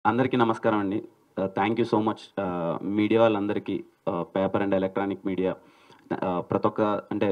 అందరికీ నమస్కారం అండి thank you so much media వాళ్ళందరికీ పేపర్ అండ్ ఎలక్ట్రానిక్ మీడియా ప్రతి ఒక్క అంటే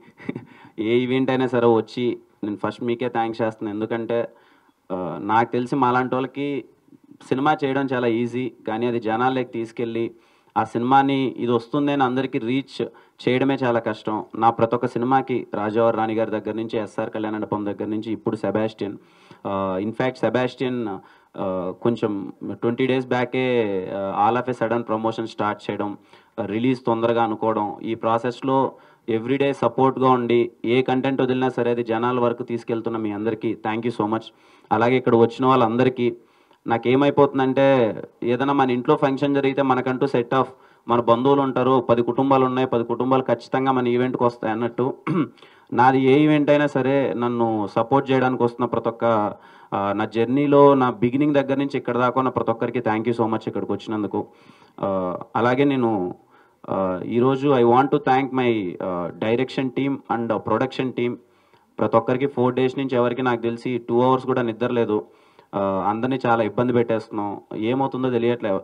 ఏ ఈవెంట్ అయినా సరే వచ్చి నేను ఫస్ట్ మీకే థ్యాంక్స్ చేస్తున్నాను ఎందుకంటే ఆ, నాకు తెలిసి మాలాంటి వాళ్ళకి సినిమా చేయడం చాలా ఈజీ కానీ అది జనాల్లోకి తీసుకెళ్ళి ఆ సినిమాని ఇది వస్తుంది అని అందరికీ రీచ్ చేయడమే చాలా కష్టం నా ప్రతి ఒక్క సినిమాకి రాజావర్ రాణి గారి దగ్గర నుంచి ఎస్ఆర్ కళ్యాణ మండపం దగ్గర నుంచి ఇప్పుడు సెబాస్టియన్ ఇన్ఫ్యాక్ట్ సెబాస్టియన్ ఆ, కొంచెం ట్వంటీ డేస్ బ్యాకే all of a sudden promotion start చేయడం రిలీజ్ తొందరగా అనుకోవడం ఈ ప్రాసెస్లో ఎవ్రీడే సపోర్ట్గా ఉండి ఏ కంటెంట్ వదిలినా సరే అది జనాల వరకు తీసుకెళ్తున్న మీ అందరికీ థ్యాంక్ యూ సో మచ్ అలాగే ఇక్కడ వచ్చిన వాళ్ళందరికీ నాకేమైపోతుందంటే ఏదైనా మన ఇంట్లో ఫంక్షన్ జరిగితే మనకంటూ సెట్ ఆఫ్ మన బంధువులు ఉంటారు పది కుటుంబాలు ఉన్నాయి పది కుటుంబాలు ఖచ్చితంగా మన ఈవెంట్కి వస్తాయి అన్నట్టు నాది ఏ ఈవెంట్ అయినా సరే నన్ను సపోర్ట్ చేయడానికి వస్తున్న ప్రతి ఒక్క ఆ, నా జర్నీలో నా బిగినింగ్ దగ్గర నుంచి ఇక్కడ దాకా ఉన్న ప్రతి ఒక్కరికి థ్యాంక్ యూ సో మచ్ ఇక్కడికి వచ్చినందుకు ఆ, అలాగే నేను ఆ, ఈరోజు I want to thank my direction team and production team ప్రతి ఒక్కరికి ఫోర్ డేస్ నుంచి ఎవరికి నాకు తెలిసి టూ అవర్స్ కూడా నిద్రలేదు ఆ, అందరినీ చాలా ఇబ్బంది పెట్టేస్తున్నాం ఏమవుతుందో తెలియట్లేదు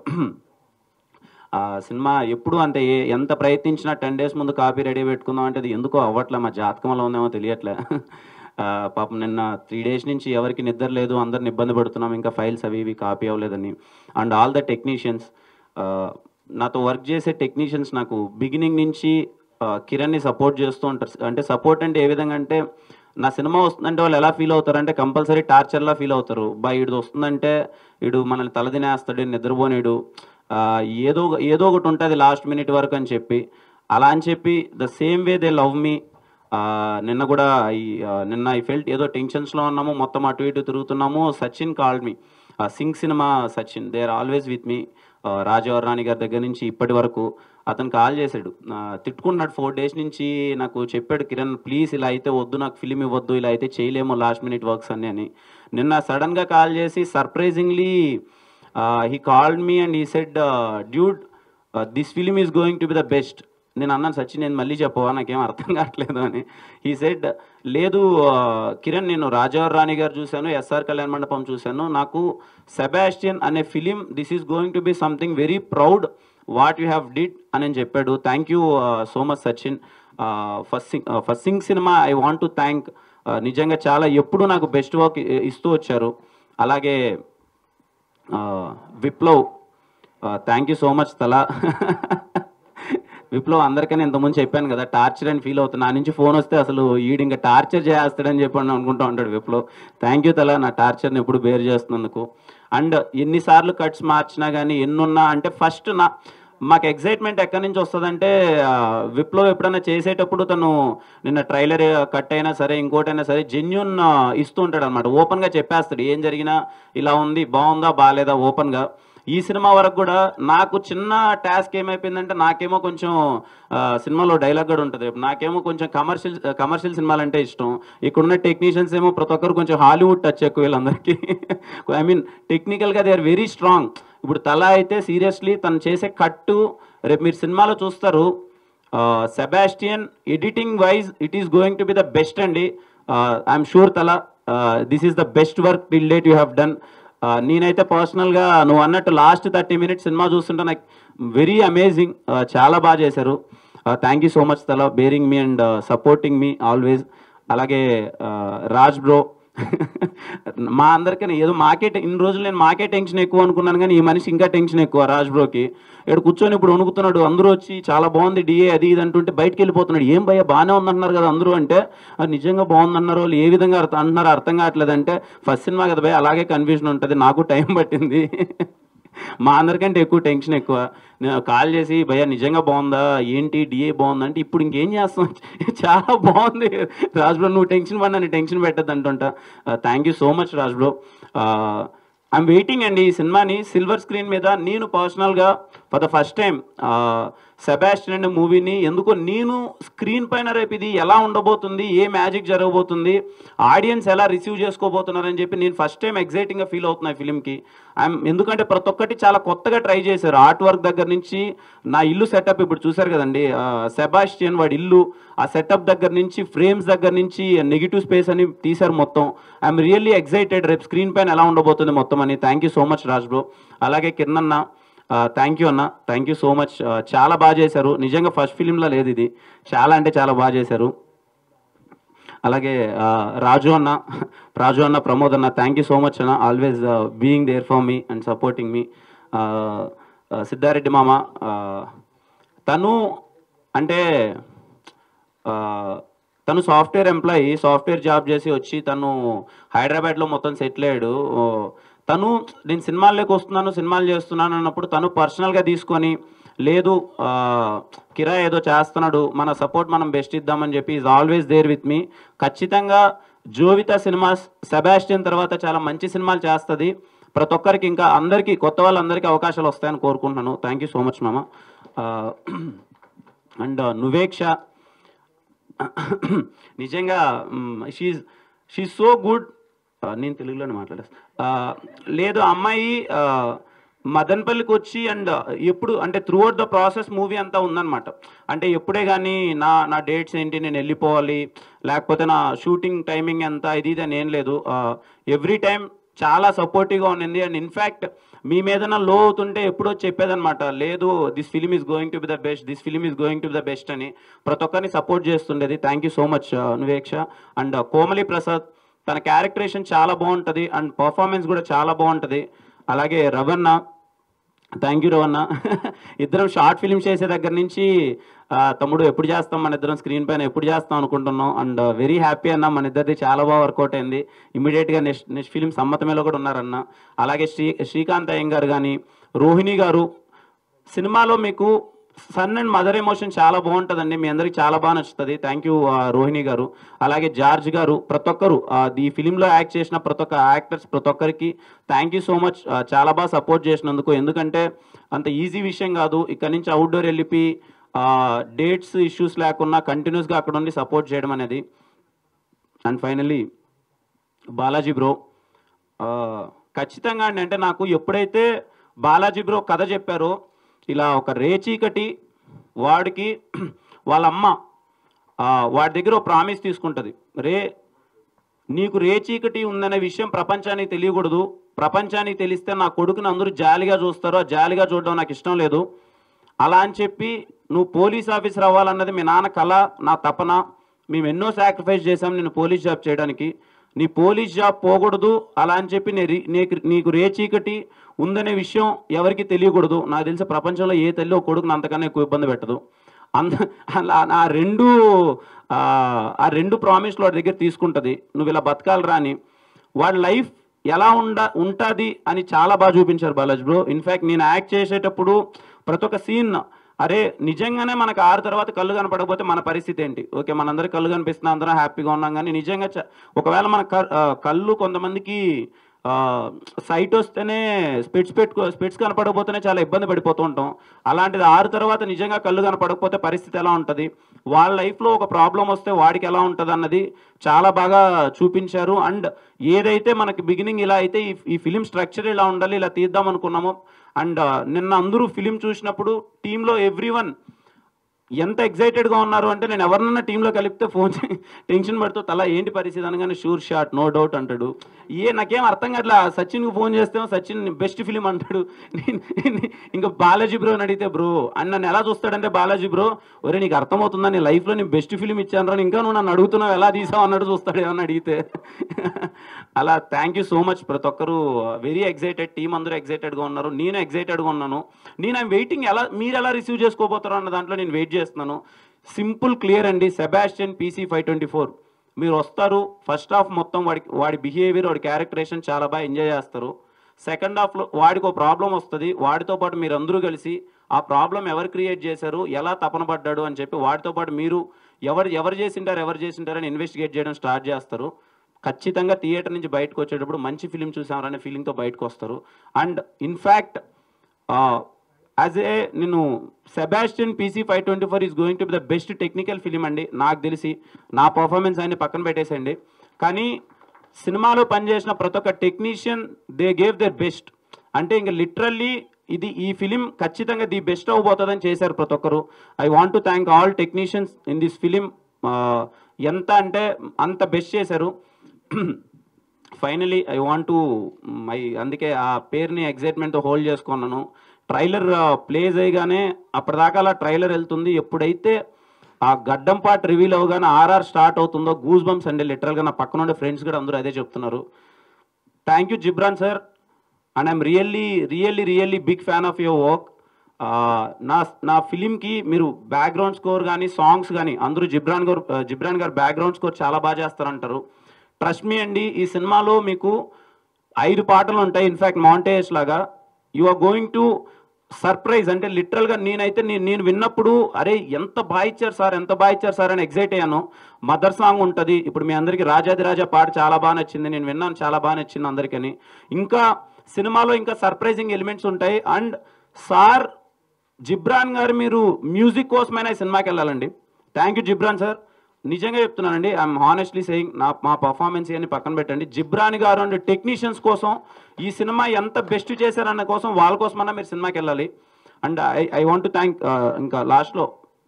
ఆ సినిమా ఎప్పుడు అంతే ఏ- ఎంత ప్రయత్నించినా టెన్ డేస్ ముందు కాపీ రెడీ పెట్టుకుందాం అంటే అది ఎందుకో అవ్వట్లే మా జాతకంలో ఉందేమో తెలియట్లే ఆ, పాపం నిన్న త్రీ డేస్ నుంచి ఎవరికి నిద్ర లేదు అందరిని ఇబ్బంది పెడుతున్నాం ఇంకా ఫైల్స్ అవి ఇవి కాపీ అవ్వలేదని అండ్ ఆల్ ద టెక్నీషియన్స్ నాతో వర్క్ చేసే టెక్నీషియన్స్ నాకు బిగినింగ్ నుంచి ఆ, కిరణ్ని సపోర్ట్ చేస్తూ ఉంటారు అంటే సపోర్ట్ అంటే ఏ విధంగా అంటే నా సినిమా వస్తుందంటే వాళ్ళు ఎలా ఫీల్ అవుతారంటే కంపల్సరీ టార్చర్లా ఫీల్ అవుతారు బా ఇడు వస్తుందంటే ఇడు మనల్ని తలదినేస్తాడు నిద్రపోనేడు ఆ, ఏదో ఏదో ఒకటి ఉంటుంది లాస్ట్ మినిట్ వరకు అని చెప్పి అలా అని చెప్పి the same way they love me నిన్న కూడా ఈ ఆ, నిన్న ఐ ఫెల్ట్ ఏదో టెన్షన్స్లో ఉన్నాము మొత్తం అటు ఇటు తిరుగుతున్నాము Sachin called me sing cinema Sachin they are always with me రాజవర్రాణి గారి దగ్గర నుంచి ఇప్పటి వరకు అతను కాల్ చేశాడు ఆ, తిట్టుకున్నాడు ఫోర్ డేస్ నుంచి నాకు చెప్పాడు కిరణ్ ప్లీజ్ ఇలా అయితే వద్దు నాకు ఫిలిం ఇవ్వద్దు ఇలా అయితే చేయలేము లాస్ట్ మినిట్ వర్క్స్ అన్ని అని నిన్న సడన్గా కాల్ చేసి surprisingly he called me and he said dude this film is going to be the best నేను అన్నాను సచిన్ నేను మళ్ళీ చెప్పవా నాకేం అర్థం కావట్లేదు అని ఈ సెడ్ లేదు ఆ, కిరణ్ నేను రాజావర్ రాణి గారు చూశాను ఎస్ఆర్ కళ్యాణ మండపం చూశాను నాకు సెబాస్టియన్ అనే film this is going to be something very proud what you have did అని అని చెప్పాడు thank you so much Sachin first sing first sing cinema I want to thank నిజంగా చాలా ఎప్పుడు నాకు బెస్ట్ వర్క్ ఇస్తూ వచ్చారు అలాగే ఆ, Viplav thank you so much తలా విప్లవ్ అందరికీ ఇంతకుముందు చెప్పాను కదా టార్చర్ అని ఫీల్ అవుతుంది నా నుంచి ఫోన్ వస్తే అసలు ఈడు ఇంకా టార్చర్ చేస్తాడని చెప్పి అని అనుకుంటూ ఉంటాడు విప్లవ్ థ్యాంక్ యూ తలా నా టార్చర్ని ఎప్పుడు బేర్ చేస్తున్నందుకు అండ్ ఎన్నిసార్లు కట్స్ మార్చినా కానీ ఎన్నున్నా అంటే ఫస్ట్ నా మాకు ఎగ్జైట్మెంట్ ఎక్కడి నుంచి వస్తుందంటే ఆ, విప్లవ్ ఎప్పుడైనా చేసేటప్పుడు తను నిన్న ట్రైలర్ కట్ అయినా సరే ఇంకోటైనా సరే జెన్యున్ ఇస్తూ ఉంటాడు అనమాట ఓపెన్గా చెప్పేస్తాడు ఏం జరిగినా ఇలా ఉంది బాగుందా బాగాలేదా ఓపెన్గా ఈ సినిమా వరకు కూడా నాకు చిన్న టాస్క్ ఏమైపోయిందంటే నాకేమో కొంచెం ఆ, సినిమాలో డైలాగ్ కూడా ఉంటుంది నాకేమో కొంచెం కమర్షియల్ కమర్షియల్ సినిమాలు అంటే ఇష్టం ఇక్కడున్న టెక్నీషియన్స్ ఏమో ప్రతి ఒక్కరు కొంచెం హాలీవుడ్ టచ్ ఎక్కువ వీళ్ళందరికీ ఐ మీన్ టెక్నికల్గా దే ఆర్ వెరీ స్ట్రాంగ్ ఇప్పుడు తల అయితే సీరియస్లీ తను చేసే కట్టు రేపు మీరు సినిమాలో చూస్తారు Sebastian editing wise it is going to be the best అండి ఐఎమ్ షూర్ తల this is the best work till date you have done నేనైతే పర్సనల్గా నువ్వు అన్నట్టు లాస్ట్ థర్టీ మినిట్స్ సినిమా చూస్తుంటే నాకు వెరీ అమేజింగ్ చాలా బాగా చేశారు థ్యాంక్ యూ సో మచ్ తల bearing me and supporting me always అలాగే రాజ్ బ్రో మా అందరికీ ఏదో మాకే టె- ఇన్ని రోజులు నేను మాకే టెన్షన్ ఎక్కువ అనుకున్నాను కానీ ఈ మనిషి ఇంకా టెన్షన్ ఎక్కువ రాజ్ బ్రోకి ఇక్కడ కూర్చొని ఇప్పుడు వణుకుతున్నాడు అందరూ వచ్చి చాలా బాగుంది డిఏ అది ఇది అంటుంటే బయటకు వెళ్ళిపోతున్నాడు ఏం భయ్యా బాగానే ఉందంటున్నారు కదా అందరూ అంటే "ఆ, నిజంగా బాగుందన్నారు వాళ్ళు ఏ విధంగా అర్థం అంటున్నారో అర్థం కావట్లేదు అంటే ఫస్ట్ సినిమా కదా భయ్య అలాగే కన్ఫ్యూజన్ ఉంటుంది నాకు టైం పట్టింది మా అందరికంటే ఎక్కువ టెన్షన్ ఎక్కువ నేను కాల్ చేసి భయ్య నిజంగా బాగుందా ఏంటి డిఏ బాగుందా అంటే ఇప్పుడు ఇంకేం చేస్తాం చాలా బాగుంది రాజ్ బ్రో నువ్వు టెన్షన్ పడినా నేను టెన్షన్ పెట్టద్దు అంటుంటా thank you so much Raj bro I'm waiting అండి ఈ సినిమాని సిల్వర్ స్క్రీన్ మీద నేను పర్సనల్గా for the first time Sebastian అనే మూవీని ఎందుకో నేను స్క్రీన్ పైన రేపు ఇది ఎలా ఉండబోతుంది ఏ మ్యాజిక్ జరగబోతుంది ఆడియన్స్ ఎలా రిసీవ్ చేసుకోబోతున్నారని చెప్పి నేను ఫస్ట్ టైం ఎగ్జైటింగ్గా ఫీల్ అవుతున్నా ఈ ఫిలింకి ఐఎమ్ ఎందుకంటే ప్రతి ఒక్కటి చాలా కొత్తగా ట్రై చేశారు ఆర్ట్ వర్క్ దగ్గర నుంచి నా ఇల్లు సెటప్ ఇప్పుడు చూశారు కదండి ఆ, సెబాస్టియన్ వాడి ఇల్లు ఆ సెటప్ దగ్గర నుంచి ఫ్రేమ్స్ దగ్గర నుంచి నెగిటివ్ స్పేస్ అని తీశారు మొత్తం ఐఎమ్ రియల్లీ ఎగ్జైటెడ్ రేపు స్క్రీన్ పైన ఎలా ఉండబోతుంది మొత్తం అని thank you so much Raj bro అలాగే కిరణ్ అన్న థ్యాంక్ యూ అన్న థ్యాంక్ యూ సో మచ్ చాలా బాగా చేశారు నిజంగా ఫస్ట్ ఫిలింలో లేదు ఇది చాలా అంటే చాలా బాగా చేశారు అలాగే ఆ, రాజు అన్న రాజు అన్న ప్రమోద్ అన్న థ్యాంక్ యూ సో మచ్ అన్న always being there for me and supporting me Siddhareddy మామ ఆ, తను అంటే ఆ, తను సాఫ్ట్వేర్ ఎంప్లాయీ సాఫ్ట్వేర్ జాబ్ చేసి వచ్చి తను హైదరాబాద్లో మొత్తం సెటిల్ అయ్యాడు ఓ, తను నేను సినిమాల్లోకి వస్తున్నాను సినిమాలు చేస్తున్నాను అన్నప్పుడు తను పర్సనల్గా తీసుకొని లేదు ఆ, కిరా ఏదో చేస్తున్నాడు మన సపోర్ట్ మనం బెస్ట్ ఇద్దామని చెప్పి is always there with me ఖచ్చితంగా జోవిత సినిమాస్ సెబాస్టియన్ తర్వాత చాలా మంచి సినిమాలు చేస్తుంది ప్రతి ఒక్కరికి ఇంకా అందరికీ కొత్త వాళ్ళందరికీ అవకాశాలు వస్తాయని కోరుకుంటున్నాను థ్యాంక్ యూ సో మచ్ మామ అండ్ నువేక్ష నిజంగా షీజ్ షీ సో గుడ్ నేను తెలుగులోనే మాట్లాడేస్తా ఆ, లేదు ఆ అమ్మాయి ఆ, మదన్పల్లికి వచ్చి అండ్ ఎప్పుడు అంటే throughout the process movie అంతా ఉందన్నమాట అంటే ఎప్పుడే కానీ నా నా డేట్స్ ఏంటి నేను వెళ్ళిపోవాలి లేకపోతే నా షూటింగ్ టైమింగ్ ఎంత ఇది ఇది అని ఏం లేదు ఎవ్రీ టైం చాలా సపోర్టివ్గా ఉండింది అండ్ ఇన్ఫ్యాక్ట్ మీ మీద లో అవుతుంటే ఎప్పుడో చెప్పేదన్నమాట లేదు this film is going to be the best this film is going to be the best అని ప్రతి ఒక్కరిని సపోర్ట్ చేస్తుండేది thank you so much Nuveksha and Komali Prasad తన క్యారెక్టరేషన్ చాలా బాగుంటుంది అండ్ పర్ఫార్మెన్స్ కూడా చాలా బాగుంటుంది అలాగే రవణ థ్యాంక్ యూ రవణ ఇద్దరం షార్ట్ ఫిల్మ్ చేసే దగ్గర నుంచి ఆ, తమ్ముడు ఎప్పుడు చేస్తాం మన ఇద్దరం స్క్రీన్ పైన ఎప్పుడు చేస్తాం అనుకుంటున్నాం అండ్ వెరీ హ్యాపీ అన్న మన ఇద్దరిది చాలా బాగా వర్కౌట్ అయింది ఇమీడియట్గా నెక్స్ట్ నెక్స్ట్ ఫిలిం సమ్మతమేలో కూడా ఉన్నారన్న అలాగే శ్రీ శ్రీకాంత్ అయ్యంగారు కానీ రోహిణి గారు సినిమాలో మీకు సన్ అండ్ మదర్ ఎమోషన్ చాలా బాగుంటుందండి మీ అందరికి చాలా బాగా నచ్చుతుంది థ్యాంక్ యూ రోహిణి గారు అలాగే జార్జ్ గారు ప్రతి ఒక్కరు ఆ, ఈ ఫిలింలో యాక్ట్ చేసిన ప్రతి ఒక్క యాక్టర్స్ ప్రతి ఒక్కరికి థ్యాంక్ యూ సో మచ్ చాలా బాగా సపోర్ట్ చేసినందుకు ఎందుకంటే అంత ఈజీ విషయం కాదు ఇక్కడ నుంచి అవుట్డోర్ వెళ్ళిపి డేట్స్ ఇష్యూస్ లేకుండా కంటిన్యూస్గా అక్కడ ఉండి సపోర్ట్ చేయడం అనేది అండ్ ఫైనలీ బాలాజీ బ్రో ఆ, ఖచ్చితంగా అండి అంటే నాకు ఎప్పుడైతే బాలాజీ బ్రో కథ చెప్పారో ఇలా ఒక రేచీకటి వాడికి వాళ్ళ అమ్మ ఆ, వాడి దగ్గర ఒక ప్రామిస్ తీసుకుంటుంది రే నీకు రేచీకటి ఉందనే విషయం ప్రపంచానికి తెలియకూడదు ప్రపంచానికి తెలిస్తే నా కొడుకుని అందరూ జాలిగా చూస్తారో ఆ జాలిగా చూడడం నాకు ఇష్టం లేదు అలా అని చెప్పి నువ్వు పోలీస్ ఆఫీసర్ అవ్వాలన్నది మీ నాన్న కళ నా తపన మేము ఎన్నో సాక్రిఫైస్ చేశాం నేను పోలీస్ జాబ్ చేయడానికి నీ పోలీస్ జాబ్ పోకూడదు అలా అని చెప్పి నీ రీ- నీకు నీకు రేచీకటి ఉందనే విషయం ఎవరికి తెలియకూడదు నాకు తెలిసి ప్రపంచంలో ఏ తల్లి ఒక కొడుకుని అంతకన్నా ఎక్కువ ఇబ్బంది పెట్టదు అంద అలా ఆ రెండు ఆ, ఆ రెండు ప్రామిస్లు వాడి దగ్గర తీసుకుంటుంది నువ్వు ఇలా బతకాలరా అని వాడి లైఫ్ ఎలా ఉండ ఉంటుంది అని చాలా బాగా చూపించారు బాలాజీ బ్రో ఇన్ఫ్యాక్ట్ నేను యాక్ట్ చేసేటప్పుడు ప్రతి ఒక్క సీన్ అరే నిజంగానే మనకు ఆరు తర్వాత కళ్ళు కనపడకపోతే మన పరిస్థితి ఏంటి ఓకే మనందరికి కళ్ళు కనిపిస్తున్నా అందరం హ్యాపీగా ఉన్నాం కానీ నిజంగా చ- ఒకవేళ మన క- ఆ, కళ్ళు కొంతమందికి సైట్ వస్తేనే స్పెట్స్ పెట్టుకో స్పెట్స్ కనపడకపోతేనే చాలా ఇబ్బంది పడిపోతూ ఉంటాం అలాంటిది ఆరు తర్వాత నిజంగా కళ్ళు కనపడకపోతే పరిస్థితి ఎలా ఉంటుంది వాళ్ళ లైఫ్లో ఒక ప్రాబ్లం వస్తే వాడికి ఎలా ఉంటుంది అన్నది చాలా బాగా చూపించారు అండ్ ఏదైతే మనకి బిగినింగ్ ఇలా అయితే ఈ ఈ ఫిలిం స్ట్రక్చర్ ఇలా ఉండాలి ఇలా తీద్దాం అనుకున్నామో అండ్ నిన్న అందరూ ఫిలిం చూసినప్పుడు టీంలో ఎవ్రీ ఎంత ఎగ్జైటెడ్గా ఉన్నారు అంటే నేను ఎవరినన్నా టీంలో కలిపితే ఫోన్ చే- టెన్షన్ పడుతూ తల ఏంటి పరిస్థితి అనగానే షూర్ షాట్ నో డౌట్ అంటాడు ఏ నాకేం అర్థం కావట్లా సచిన్కి ఫోన్ చేస్తే సచిన్ బెస్ట్ ఫిలిం అంటాడు నేను నేను ఇంకా బాలాజీ బ్రో అని అడిగితే బ్రో అని నన్ను ఎలా చూస్తాడంటే బాలాజీ బ్రో ఒరే నీకు అర్థమవుతుందా నీ లైఫ్లో నేను బెస్ట్ ఫిలిం ఇచ్చాను రా ఇంకా నువ్వు నన్ను అడుగుతున్నావు ఎలా తీసావు అన్నట్టు చూస్తాడు ఏమన్నా అడిగితే అలా థ్యాంక్ యూ సో మచ్ ప్రతి ఒక్కరు వెరీ ఎగ్జైటెడ్ టీం అందరూ ఎగ్జైటెడ్గా ఉన్నారు నేను ఎగ్జైటెడ్గా ఉన్నాను నేను ఐమ్ వెయిటింగ్ ఎలా మీరు ఎలా రిసీవ్ చేసుకోబోతారో అన్న దాంట్లో నేను వెయిట్ చేస్తున్నాను సింపుల్ క్లియర్ అండి Sebastian PC five twenty four మీరు వస్తారు ఫస్ట్ హాఫ్ మొత్తం వాడికి వాడి బిహేవియర్ వాడి క్యారెక్టరేషన్ చాలా బాగా ఎంజాయ్ చేస్తారు సెకండ్ హాఫ్లో వాడికి ఒక ప్రాబ్లం వస్తుంది వాడితో పాటు మీరు అందరూ కలిసి ఆ ప్రాబ్లం ఎవరు క్రియేట్ చేశారు ఎలా తపన పడ్డాడు అని చెప్పి వాడితో పాటు మీరు ఎవరు ఎవరు చేసింటారు ఎవరు చేసింటారని ఇన్వెస్టిగేట్ చేయడం స్టార్ట్ చేస్తారు ఖచ్చితంగా థియేటర్ నుంచి బయటకు వచ్చేటప్పుడు మంచి ఫిలిం చూసామనే ఫీలింగ్తో బయటకు వస్తారు అండ్ ఇన్ఫ్యాక్ట్ యాజ్ ఏ నేను Sebastian PC five twenty four is going to be the best technical film అండి నాకు తెలిసి నా పర్ఫార్మెన్స్ అన్ని పక్కన పెట్టేసేయండి కానీ సినిమాలో పనిచేసిన ప్రతి ఒక్క technician they gave their best అంటే ఇంకా లిటరల్లీ ఇది ఈ ఫిలిం ఖచ్చితంగా ది బెస్ట్ అవ్వబోతుందని చేశారు ప్రతి ఒక్కరు I want to thank all technicians in this film ఎంత అంటే అంత బెస్ట్ చేశారు finally I want to my అందుకే ఆ పేరుని ఎగ్జైట్మెంట్తో హోల్డ్ చేసుకున్నాను ట్రైలర్ ప్లే చేయగానే అప్పటిదాకా అలా ట్రైలర్ వెళ్తుంది ఎప్పుడైతే ఆ గడ్డం పార్ట్ రివీల్ అవగానే ఆర్ఆర్ స్టార్ట్ అవుతుందో గూస్ బంప్స్ అండి లిటరల్గా నా పక్కన ఉండే ఫ్రెండ్స్ కూడా అందరూ అదే చెప్తున్నారు thank you Ghibran sir and I'm really really really big fan of your work నా నా ఫిలింకి మీరు బ్యాక్గ్రౌండ్ స్కోర్ కానీ సాంగ్స్ కానీ అందరూ జిబ్రాన్ గారు జిబ్రాన్ గారు బ్యాక్గ్రౌండ్ స్కోర్ చాలా బాగా చేస్తారంటారు ట్రస్ట్ మీ అండి ఈ సినిమాలో మీకు ఐదు పాటలు ఉంటాయి ఇన్ఫ్యాక్ట్ మౌంటేజ్ లాగా you are going to surprise అంటే లిటరల్గా నేనైతే నేను నేను విన్నప్పుడు అరే ఎంత బాగా ఇచ్చారు సార్ ఎంత బాగా ఇచ్చారు సార్ అని ఎగ్జైట్ అయ్యాను మదర్ సాంగ్ ఉంటుంది ఇప్పుడు మీ అందరికీ రాజాది రాజా పాట చాలా బాగా నచ్చింది నేను విన్నాను చాలా బాగా నచ్చింది అందరికని ఇంకా సినిమాలో ఇంకా సర్ప్రైజింగ్ ఎలిమెంట్స్ ఉంటాయి అండ్ సార్ జిబ్రాన్ గారు మీరు మ్యూజిక్ కోసమైనా ఈ సినిమాకి వెళ్ళాలండి థ్యాంక్ యూ జిబ్రాన్ సార్ నిజంగా చెప్తున్నానండి ఐఎమ్ హానెస్ట్లీ సేయింగ్ నా మా పర్ఫార్మెన్స్ అని పక్కన పెట్టండి జిబ్రాన్ గారు అండ్ టెక్నీషియన్స్ కోసం ఈ సినిమా ఎంత బెస్ట్ చేశారన్న కోసం వాళ్ళ కోసమన్నా మీరు సినిమాకి వెళ్ళాలి and I I want to thank ఇంకా లాస్ట్లో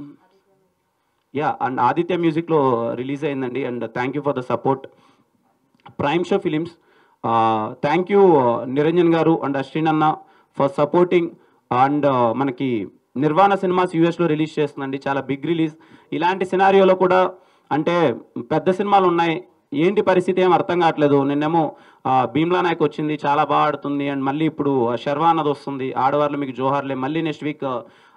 యా అండ్ ఆదిత్య మ్యూజిక్లో రిలీజ్ అయిందండి and thank you for the support Prime Show Films thank you Niranjan గారు అండ్ అశ్విన్ అన్న ఫర్ సపోర్టింగ్ అండ్ మనకి నిర్వాణ సినిమాస్ యూఎస్లో రిలీజ్ చేస్తుందండి చాలా బిగ్ రిలీజ్ ఇలాంటి సినారియోలో కూడా అంటే పెద్ద సినిమాలు ఉన్నాయి ఏంటి పరిస్థితి ఏం అర్థం కావట్లేదు నిన్నేమో ఆ, భీమ్లా నాయక్ వచ్చింది చాలా బాగా ఆడుతుంది అండ్ మళ్ళీ ఇప్పుడు శర్వా అన్నది వస్తుంది ఆడవాళ్ళు మీకు జోహార్లే మళ్ళీ నెక్స్ట్ వీక్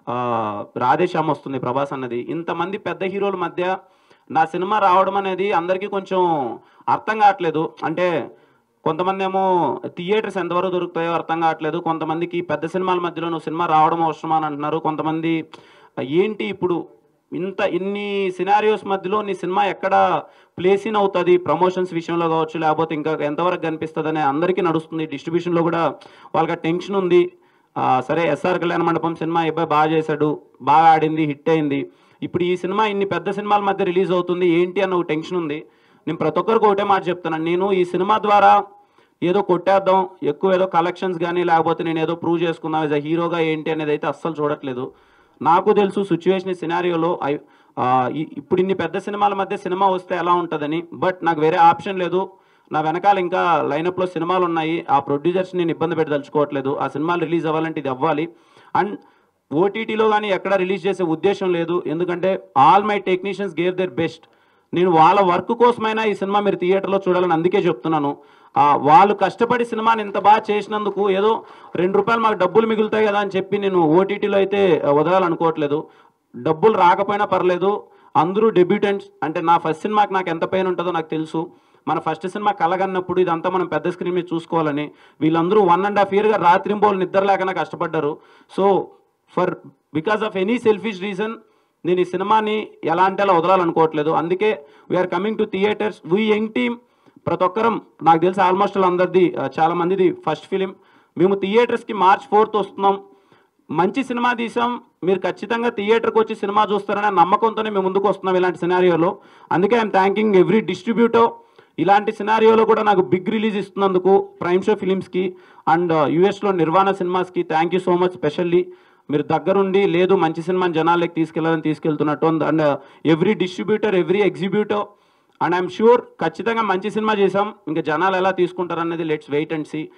రాధేశ్యామ్ వస్తుంది ప్రభాస్ అన్నది ఇంతమంది పెద్ద హీరోల మధ్య నా సినిమా రావడం అనేది అందరికీ కొంచెం అర్థం కావట్లేదు అంటే కొంతమంది ఏమో థియేటర్స్ ఎంతవరకు దొరుకుతాయో అర్థం కావట్లేదు కొంతమందికి పెద్ద సినిమాల మధ్యలో నువ్వు సినిమా రావడం అవసరమా అని అంటున్నారు కొంతమంది ఏంటి ఇప్పుడు ఇంత ఇన్ని సినారియోస్ మధ్యలో నీ సినిమా ఎక్కడ ప్లేస్ ఇన్ అవుతుంది ప్రమోషన్స్ విషయంలో కావచ్చు లేకపోతే ఇంకా ఎంతవరకు కనిపిస్తుంది అనే అందరికీ నడుస్తుంది డిస్ట్రిబ్యూషన్లో కూడా వాళ్ళకి టెన్షన్ ఉంది ఆ, సరే ఎస్ఆర్ కళ్యాణ మండపం సినిమా ఈ అబ్బాయి బాగా చేశాడు బాగా ఆడింది హిట్ అయింది ఇప్పుడు ఈ సినిమా ఇన్ని పెద్ద సినిమాల మధ్య రిలీజ్ అవుతుంది ఏంటి అన్న ఒక టెన్షన్ ఉంది నేను ప్రతి ఒక్కరికి ఒకటే మాట చెప్తున్నాను నేను ఈ సినిమా ద్వారా ఏదో కొట్టేద్దాం ఎక్కువ ఏదో కలెక్షన్స్ కానీ లేకపోతే నేను ఏదో ప్రూవ్ చేసుకుందాం యాజ్ అ హీరోగా ఏంటి అనేది అయితే అస్సలు చూడట్లేదు నాకు తెలుసు సిచ్యువేషన్ సినారియోలో ఐ ఆ, ఈ- ఇప్పుడు ఇన్ని పెద్ద సినిమాల మధ్య సినిమా వస్తే ఎలా ఉంటుందని బట్ నాకు వేరే ఆప్షన్ లేదు నా వెనకాల ఇంకా లైనప్లో సినిమాలు ఉన్నాయి ఆ ప్రొడ్యూసర్స్ నేను ఇబ్బంది పెట్టదలుచుకోవట్లేదు ఆ సినిమాలు రిలీజ్ అవ్వాలంటే ఇది అవ్వాలి అండ్ ఓటీటీలో కానీ ఎక్కడ రిలీజ్ చేసే ఉద్దేశం లేదు ఎందుకంటే all my technicians gave their best నేను వాళ్ళ వర్క్ కోసమైనా ఈ సినిమా మీరు థియేటర్లో చూడాలని అందుకే చెప్తున్నాను ఆ, వాళ్ళు కష్టపడి సినిమాని ఇంత బాగా చేసినందుకు ఏదో రెండు రూపాయలు మాకు డబ్బులు మిగులుతాయి కదా అని చెప్పి నేను ఓటీటీలో అయితే ఆ, వదలాలనుకోవట్లేదు డబ్బులు రాకపోయినా పర్లేదు అందరూ డెబ్యూటెంట్స్ అంటే నా ఫస్ట్ సినిమాకి నాకు ఎంత పెయిన్ ఉంటుందో నాకు తెలుసు మన ఫస్ట్ సినిమా కలగన్నప్పుడు ఇదంతా మనం పెద్ద స్క్రీన్ మీద చూసుకోవాలని వీళ్ళందరూ వన్ అండ్ హాఫ్ ఇయర్గా రాత్రింబోలు నిద్ర లేకనా కష్టపడ్డారు so for because of any selfish reason నేను ఈ సినిమాని ఎలా అంటే అలా వదలాలనుకోవట్లేదు అందుకే we are coming to theatres we young team ప్రతి ఒక్కరం నాకు తెలిసి ఆల్మోస్ట్ అందరిది ఆ, చాలా మందిది ఫస్ట్ ఫిలిం మేము థియేటర్స్కి మార్చ్ ఫోర్త్ వస్తున్నాం మంచి సినిమా తీసాం మీరు ఖచ్చితంగా థియేటర్కి వచ్చి సినిమా చూస్తారనే నమ్మకంతోనే మేము ముందుకు వస్తున్నాం ఇలాంటి సినారియోలో అందుకే ఐఎమ్ థ్యాంకింగ్ ఎవ్రీ డిస్ట్రిబ్యూటర్ ఇలాంటి సినారియోలో కూడా నాకు బిగ్ రిలీజ్ ఇస్తున్నందుకు ప్రైమ్ షో ఫిలిమ్స్కి అండ్ యుఎస్లో నిర్వాణ సినిమాస్కి thank you so much specially మీరు దగ్గరుండి లేదు మంచి సినిమాని జనాలకి తీసుకెళ్లాలని తీసుకెళ్తున్నట్టు and every distributor every exhibitor and I'm sure ఖచ్చితంగా మంచి సినిమా చేసాం ఇంకా జనాలు ఎలా తీసుకుంటారు అనేది let's wait and see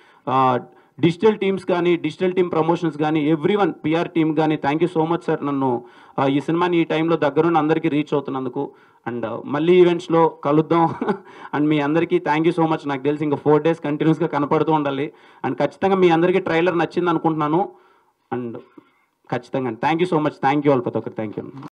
digital teams కానీ డిజిటల్ టీమ్ ప్రమోషన్స్ కానీ ఎవ్రీ వన్ పిఆర్ టీమ్ కానీ thank you so much sir నన్ను ఆ, ఈ సినిమాని ఈ టైంలో దగ్గరుండి అందరికీ రీచ్ అవుతున్నందుకు అండ్ మళ్ళీ ఈవెంట్స్లో కలుద్దాం అండ్ మీ అందరికీ థ్యాంక్ యూ సో మచ్ నాకు తెలిసి ఇంకా ఫోర్ డేస్ కంటిన్యూస్గా కనపడుతూ ఉండాలి అండ్ ఖచ్చితంగా మీ అందరికీ ట్రైలర్ నచ్చింది అనుకుంటున్నాను అండ్ ఖచ్చితంగా thank you so much thank you all ప్రతి ఒక్కరు థ్యాంక్ యూ